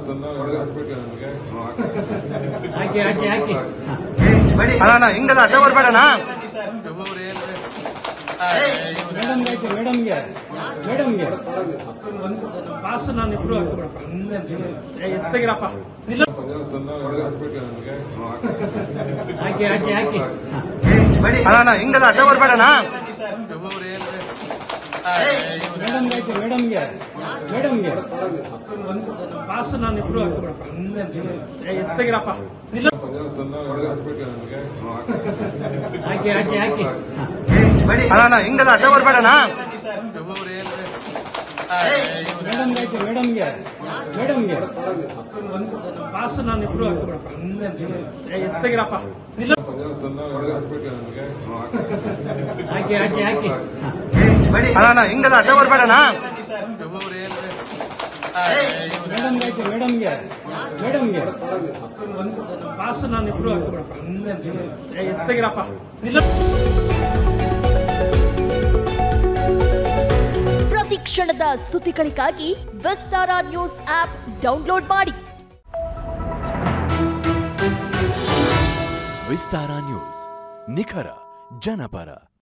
ಹಾಕಿ ಹಾಕಿ ಹಾಕಿ ಅಣ್ಣ ಅಣ್ಣ ಹಿಂಗಲ್ಲ ಅಡ್ಡ ಬರ್ಬೇಡಣ್ಣ ಮೇಡಮ್ಗೆ ಹಾಕಿ ಮೇಡಮ್ಗೆ ಮೇಡಮ್ಗೆ ಪಾಸ್ ನಾನು ಇಬ್ರು ಹಾಕಿಬಿಡಪ್ಪ ಎತ್ತಗಿರಪ್ಪ ನಿಲ್ಲ ಹಾಕಿ ಹಾಕಿ ಹಾಕಿ ಅಣ್ಣ ಅಣ್ಣ ಹಿಂಗಲ್ಲ ಅಡ್ಡ ಬರ್ಬೇಡಣ್ಣ ಮೇಡಮ್ಗೆ ಹಾಕಿ ಮೇಡಮ್ಗೆ ಮೇಡಮ್ಗೆ ಪಾಸ್ ನಾನು ಇಬ್ರು ಹಾಕಿಬಿಡಪ್ಪ ಎತ್ತಗಿರಪ್ಪ ನಿಲ್ಲ ಹಾಕಿ ಹಾಕಿ ಹಾಕಿ ಅಣ್ಣ ಅಣ್ಣ ಹಿಂಗಲ್ಲ ಅಡ್ಡ ಬರ್ಬೇಡಣ್ಣ ಮೇಡಮ್ಗೆ ಹಾಕಿ ಮೇಡಮ್ಗೆ ಮೇಡಮ್ಗೆ ಪಾಸ್ ನಾನು ಇಬ್ರು ಹಾಕಿಬಿಡಪ್ಪ ಎತ್ತಗಿರಪ್ಪ ನಿಲ್ಲ ಹಾಕಿ ಹಾಕಿ ಹಾಕಿ ಅಣ್ಣ ಅಣ್ಣ ಹಿಂಗಲ್ಲ ಅಡ್ಡ ಬರ್ಬೇಡಣ್ಣ ಮೇಡಮ್ಗೆ ಹಾಕಿ ಮೇಡಮ್ಗೆ ಮೇಡಮ್ಗೆ ಪಾಸ್ ನಾನು ಇಬ್ರು ಹಾಕಿಬಿಡಪ್ಪ ಎತ್ತಗಿರಪ್ಪ ನಿಲ್ಲ ಪ್ರತಿ ಕ್ಷಣದ ಸುದ್ದಿಗಳಿಗಾಗಿ ವಿಸ್ತಾರ ನ್ಯೂಸ್ ಆಪ್ ಡೌನ್ಲೋಡ್ ಮಾಡಿ ವಿಸ್ತಾರ ನ್ಯೂಸ್ ನಿಖರ ಜನಪರ